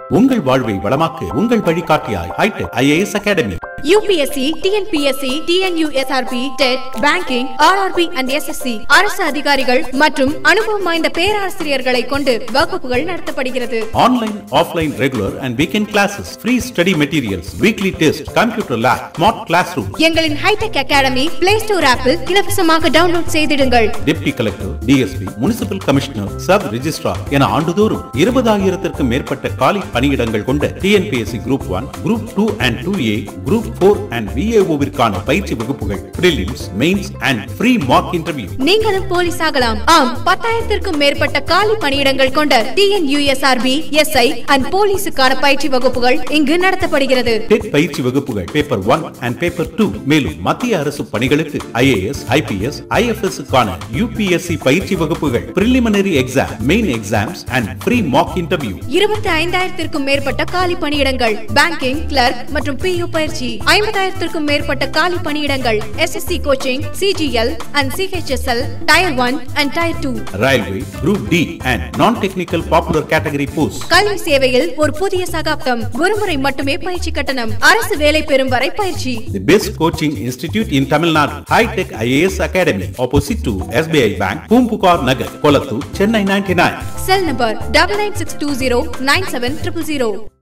உங்கள் வாழ்வை வளமாக்க உங்கள் வழிகாட்டியாய் hitech IAS academy UPSC TNPSC TNUSRB TET banking RRB and SSC அரசு அதிகாரிகள் மற்றும் அனுபவம் வாய்ந்த பேராசிரியர்களை கொண்டு வகுப்புகள் நடத்தப்படுகிறது online offline regular and weekend classes free study materials weekly test computer lab smart classroom எங்களின் ஹைடெக் அகாடமி பிளே ஸ்டோர் ஆப்பில் இலவசமாக டவுன்லோட் செய்திடுங்கள் deputy collector DSP municipal commissioner sub registrar என ஆண்டுதோறும் இருபதாயிரத்திற்கும் மேற்பட்ட காலி பணியிடங்கள் கொண்ட TNPSC group one group two and two A group four and விஏஓவிற்கான பயிற்சி வகுப்புகள் prelims mains and free mock interview நீங்களும் போலீஸ் ஆகலாம் ஆம் பத்தாயிரத்திற்கும் மேற்பட்ட காலி பணியிடங்கள் கொண்ட டிஎன்யூஎஸ்ஆர்பி எஸ்ஐ அண்ட் போலீஸுக்கான பயிற்சி வகுப்புகள் இங்கு நடத்தப்படுகிறது டெட் பயிற்சி வகுப்புகள் paper one and paper two மேலும் மத்திய அரசு பணிகளுக்கு ஐஏஎஸ் ஐபிஎஸ் ஐஎஃப்எஸ் க்கான யூபிஎஸ்சி பயிற்சி வகுப்புகள் preliminary exam main exams and free mock interview இருபத்தி ஐந்தாயிரத்திற்கும் மேற்பட்ட காலி பணியிடங்கள் பேங்கிங் கிளர்க் மற்றும் பியூ பயிற்சி ஐம்பதாயிரத்திற்கும் மேற்பட்ட காலி பணியிடங்கள் SSC coaching CGL and CHSL tier one and tier two railway group D and non technical popular category post கல்வி சேவையில் ஒரு புதிய சகாப்தம் ஒருமுறை மட்டுமே பயிற்சி கட்டணம் அரசு வேலை பெறும் வரை பயிற்சி The best coaching institute in Tamil Nadu, High Tech IAS Academy, opposite to SBI Bank, Poompukar Nagar, Kolattur, Chennai 99. Cell number double nine six two zero nine seven triple zero